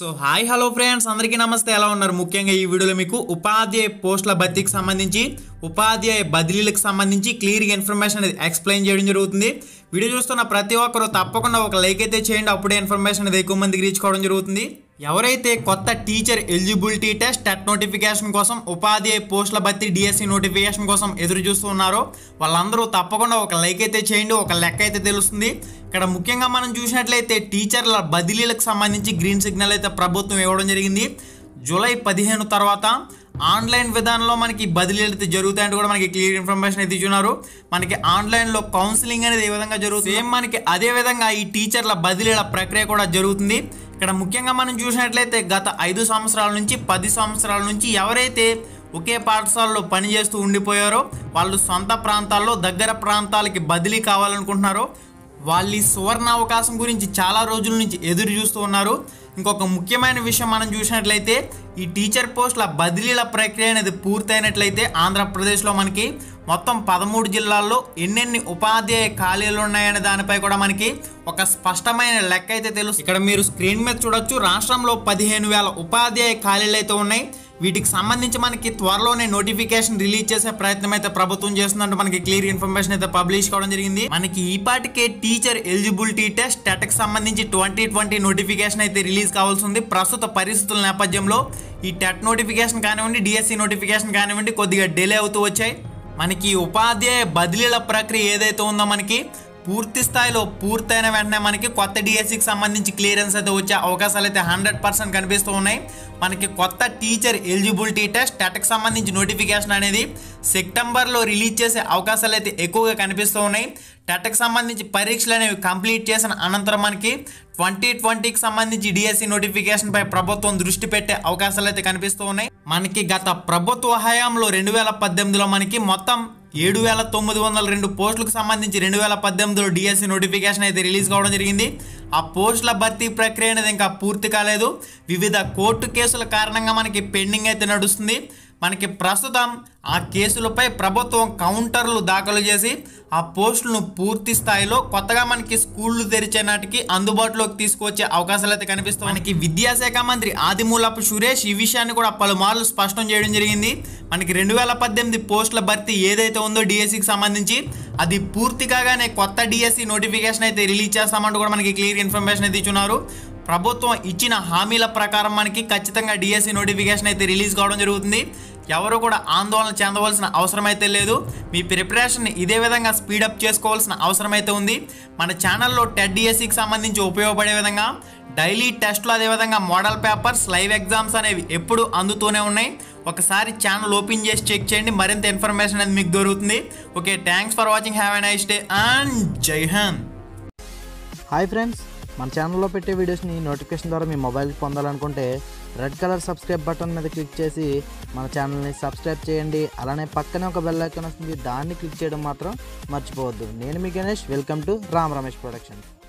so hi hello friends అందరికీ నమస్తే ఎలా ఉన్నారు ముఖ్యంగా ఈ వీడియోలో మీకు ఉపాధ్యాయ పోస్టుల భర్తీకి సంబంధించి ఉపాధ్యాయ బదిలీలకు సంబంధించి క్లియర్గా ఇన్ఫర్మేషన్ అనేది ఎక్స్ప్లెయిన్ చేయడం జరుగుతుంది వీడియో చూస్తున్న ప్రతి ఒక్కరు తప్పకుండా ఒక లైక్ అయితే చేయండి అప్పుడే ఇన్ఫర్మేషన్ అనేది ఎక్కువ మందికి రీచ్ కావడం జరుగుతుంది ఎవరైతే కొత్త teacher eligibility test TET notification కోసం ఉపాధ్యాయ పోస్టుల భర్తీ డిఎస్సి నోటిఫికేషన్ కోసం ఎదురు చూస్తూ ఉన్నారో వాళ్ళందరూ తప్పకుండా ఒక లైక్ అయితే చేయండి ఒక లెక్క అయితే తెలుస్తుంది ఇక్కడ ముఖ్యంగా మనం చూసినట్లయితే టీచర్ల బదిలీలకు సంబంధించి గ్రీన్ సిగ్నల్ అయితే ప్రభుత్వం ఇవ్వడం జరిగింది జూలై పదిహేను తర్వాత ఆన్లైన్ విధానంలో మనకి బదిలీలు అయితే జరుగుతాయంటే కూడా మనకి క్లియర్ ఇన్ఫర్మేషన్ అయితే ఇచ్చున్నారు మనకి ఆన్లైన్లో కౌన్సిలింగ్ అనేది ఏ విధంగా జరుగుతుంది సేమ్ మనకి అదే విధంగా ఈ టీచర్ల బదిలీల ప్రక్రియ కూడా జరుగుతుంది ఇక్కడ ముఖ్యంగా మనం చూసినట్లయితే గత ఐదు సంవత్సరాల నుంచి పది సంవత్సరాల నుంచి ఎవరైతే ఒకే పాఠశాలలో పనిచేస్తూ ఉండిపోయారో వాళ్ళు సొంత ప్రాంతాల్లో దగ్గర ప్రాంతాలకి బదిలీ కావాలనుకుంటున్నారో వాళ్ళ ఈ సువర్ణ అవకాశం గురించి చాలా రోజుల నుంచి ఎదురు చూస్తూ ఉన్నారు ఇంకొక ముఖ్యమైన విషయం మనం చూసినట్లయితే ఈ టీచర్ పోస్టుల బదిలీల ప్రక్రియ అనేది పూర్తయినట్లయితే ఆంధ్రప్రదేశ్లో మనకి మొత్తం పదమూడు జిల్లాల్లో ఎన్నెన్ని ఉపాధ్యాయ ఖాళీలు ఉన్నాయనే దానిపై కూడా మనకి ఒక స్పష్టమైన లెక్క అయితే తెలుసు ఇక్కడ మీరు స్క్రీన్ మీద చూడొచ్చు రాష్ట్రంలో పదిహేను వేల ఉపాధ్యాయ ఖాళీలు అయితే ఉన్నాయి వీటికి సంబంధించి మనకి త్వరలోనే నోటిఫికేషన్ రిలీజ్ చేసే ప్రయత్నం అయితే ప్రభుత్వం చేస్తుందంటే మనకి క్లియర్ ఇన్ఫర్మేషన్ అయితే పబ్లిష్ కావడం జరిగింది మనకి ఈ పాటికే టీచర్ ఎలిజిబిలిటీ టెస్ట్ టెట్కి సంబంధించి ట్వంటీ ట్వంటీ నోటిఫికేషన్ అయితే రిలీజ్ కావాల్సి ఉంది ప్రస్తుత పరిస్థితుల నేపథ్యంలో ఈ టెట్ నోటిఫికేషన్ కానివ్వండి డిఎస్సి నోటిఫికేషన్ కానివ్వండి కొద్దిగా డిలే అవుతూ వచ్చాయి మనకి ఈ ఉపాధ్యాయ బదిలీల ప్రక్రియ ఏదైతే ఉందో మనకి పూర్తి స్థాయిలో పూర్తయిన వెంటనే మనకి కొత్త డిఎస్సికి సంబంధించి క్లియరెన్స్ అయితే వచ్చే అవకాశాలు అయితే హండ్రెడ్ పర్సెంట్ కనిపిస్తూ ఉన్నాయి మనకి కొత్త టీచర్ ఎలిజిబిలిటీ టెస్ట్ టెట్కి సంబంధించి నోటిఫికేషన్ అనేది సెప్టెంబర్లో రిలీజ్ చేసే అవకాశాలు అయితే ఎక్కువగా కనిపిస్తూ ఉన్నాయి టెట్కి సంబంధించి పరీక్షలు అనేవి కంప్లీట్ చేసిన అనంతరం మనకి ట్వంటీ ట్వంటీకి సంబంధించి డిఎస్సి నోటిఫికేషన్ పై ప్రభుత్వం దృష్టి పెట్టే అవకాశాలు అయితే కనిపిస్తూ ఉన్నాయి మనకి గత ప్రభుత్వ హయాంలో రెండు వేల పద్దెనిమిదిలో మనకి మొత్తం ఏడు వేల తొమ్మిది వందల రెండు పోస్టులకు సంబంధించి రెండు వేల పద్దెనిమిదిలో డిఎస్సి నోటిఫికేషన్ అయితే రిలీజ్ కావడం జరిగింది ఆ పోస్టుల భర్తీ ప్రక్రియ అనేది ఇంకా పూర్తి కాలేదు వివిధ కోర్టు కేసుల కారణంగా మనకి పెండింగ్ అయితే నడుస్తుంది మనకి ప్రస్తుతం ఆ కేసులపై ప్రభుత్వం కౌంటర్లు దాఖలు చేసి ఆ పోస్టులను పూర్తి స్థాయిలో కొత్తగా మనకి స్కూళ్ళు తెరిచే నాటికి అందుబాటులోకి తీసుకొచ్చే అవకాశాలు అయితే కనిపిస్తాయి మనకి విద్యాశాఖ మంత్రి ఆదిమూలపు సురేష్ ఈ విషయాన్ని కూడా పలుమార్లు స్పష్టం చేయడం జరిగింది మనకి రెండు వేల పద్దెనిమిది పోస్టుల భర్తీ ఏదైతే ఉందో డిఎస్సికి సంబంధించి అది పూర్తి కాగానే కొత్త డిఎస్సి నోటిఫికేషన్ అయితే రిలీజ్ చేస్తామంటూ కూడా మనకి క్లియర్ ఇన్ఫర్మేషన్ అయితే ఇచ్చున్నారు ప్రభుత్వం ఇచ్చిన హామీల ప్రకారం మనకి ఖచ్చితంగా డిఎస్సి నోటిఫికేషన్ అయితే రిలీజ్ కావడం జరుగుతుంది ఎవరు కూడా ఆందోళన చెందవలసిన అవసరం అయితే లేదు మీ ప్రిపరేషన్ ఇదే విధంగా స్పీడప్ చేసుకోవాల్సిన అవసరం అయితే ఉంది మన ఛానల్లో టెట్ డిఎస్సికి సంబంధించి ఉపయోగపడే విధంగా డైలీ టెస్ట్లు అదేవిధంగా మోడల్ పేపర్స్ లైవ్ ఎగ్జామ్స్ అనేవి ఎప్పుడు అందుతూనే ఉన్నాయి ఒకసారి ఛానల్ ఓపెన్ చేసి చెక్ చేయండి మరింత ఇన్ఫర్మేషన్ అనేది మీకు దొరుకుతుంది okay thanks for watching have a nice day and జై హింద్ హాయ్ ఫ్రెండ్స్ మన ఛానల్లో పెట్టే వీడియోస్ని నోటిఫికేషన్ ద్వారా మీ మొబైల్కి పొందాలనుకుంటే రెడ్ కలర్ సబ్స్క్రైబ్ బటన్ మీద క్లిక్ చేసి మన ఛానల్ని సబ్స్క్రైబ్ చేయండి అలానే పక్కనే ఒక బెల్ ఐకాన్ వస్తుంది దాన్ని క్లిక్ చేయడం మాత్రం మర్చిపోవద్దు నేను మీ Ganesh welcome to Ram Ramesh productions